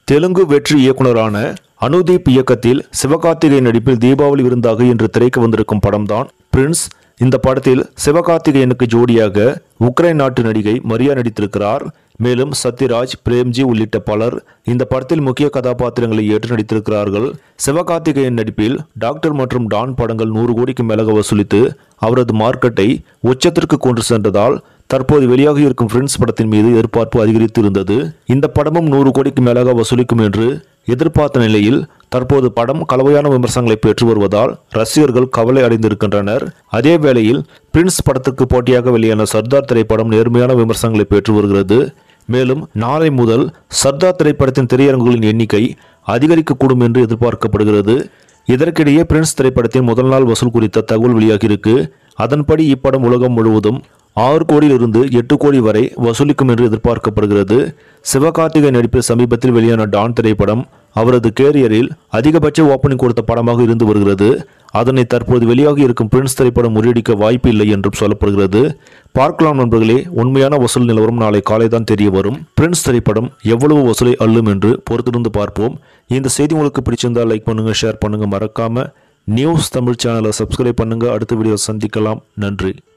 தெலுங்கு வெற்றி இயக்குனரான அனுதீப் இயக்கத்தில் சிவகார்த்திகேயன் நடிப்பில் தீபாவளி விருந்தாக இன்று திரைக்கு வந்திருக்கும் படம்தான் பிரின்ஸ் இந்த படத்தில் சிவகார்த்திகேயனுக்கு ஜோடியாக உக்ரைன் நாட்டு நடிகை மரியா நடித்திருக்கிறார் மேலும் சத்யராஜ் பிரேம்ஜி உள்ளிட்ட பலர் இந்த படத்தில் முக்கிய கதாபாத்திரங்களை ஏற்று நடித்திருக்கிறார்கள் சிவகார்த்திகேயன் நடிப்பில் டாக்டர் மற்றும் டான் படங்கள் நூறு கோடிக்கு மேலாக வசூலித்து அவரது மார்க்கெட்டை உச்சத்திற்கு கொண்டு சென்றதால் தற்போது வெளியாக இருக்கும் ஃப்ரெண்ட்ஸ் படத்தின் மீது எதிர்பார்ப்பு அதிகரித்து இருந்தது இந்த படமும் நூறு கோடிக்கு மேலாக வசூலிக்கும் என்று எதிர்பார்த்த நிலையில் தற்போது படம் கலவையான விமர்சனங்களை பெற்று வருவதால் ரசிகர்கள் கவலை அடைந்திருக்கின்றனர் அதே வேளையில் பிரின்ஸ் படத்துக்கு போட்டியாக வெளியான சர்தார் திரைப்படம் நேர்மையான விமர்சனங்களை பெற்று வருகிறது மேலும் நாளை முதல் சர்தார் திரைப்படத்தின் திரையரங்குகளின் எண்ணிக்கை அதிகரிக்கக்கூடும் என்று எதிர்பார்க்கப்படுகிறது இதற்கிடையே பிரின்ஸ் திரைப்படத்தின் முதல் நாள் வசூல் குறித்த தகவல் வெளியாகியிருக்கு அதன்படி இப்படம் உலகம் முழுவதும் ஆறு கோடியிலிருந்து எட்டு கோடி வரை வசூலிக்கும் என்று எதிர்பார்க்கப்படுகிறது சிவகார்த்திகேயன் நடிப்பில் சமீபத்தில் வெளியான டான் திரைப்படம் அவரது கேரியரில் அதிகபட்ச ஓப்பனிங் கொடுத்த படமாக இருந்து வருகிறது அதனை தற்போது வெளியாகி இருக்கும் பிரின்ஸ் திரைப்படம் முறியடிக்க வாய்ப்பு இல்லை என்றும் சொல்லப்படுகிறது பார்க்கலாம் நண்பர்களே உண்மையான வசூல் நிலவரம் நாளை காலை தான் தெரிய வரும் பிரின்ஸ் திரைப்படம் எவ்வளவு வசூலை அள்ளும் என்று பொறுத்திருந்து பார்ப்போம் இந்த செய்தி உங்களுக்கு பிடிச்சிருந்தா லைக் பண்ணுங்க ஷேர் பண்ணுங்க மறக்காம நியூஸ் தமிழ் சேனலை சப்ஸ்கிரைப் பண்ணுங்க அடுத்த வீடியோ சந்திக்கலாம் நன்றி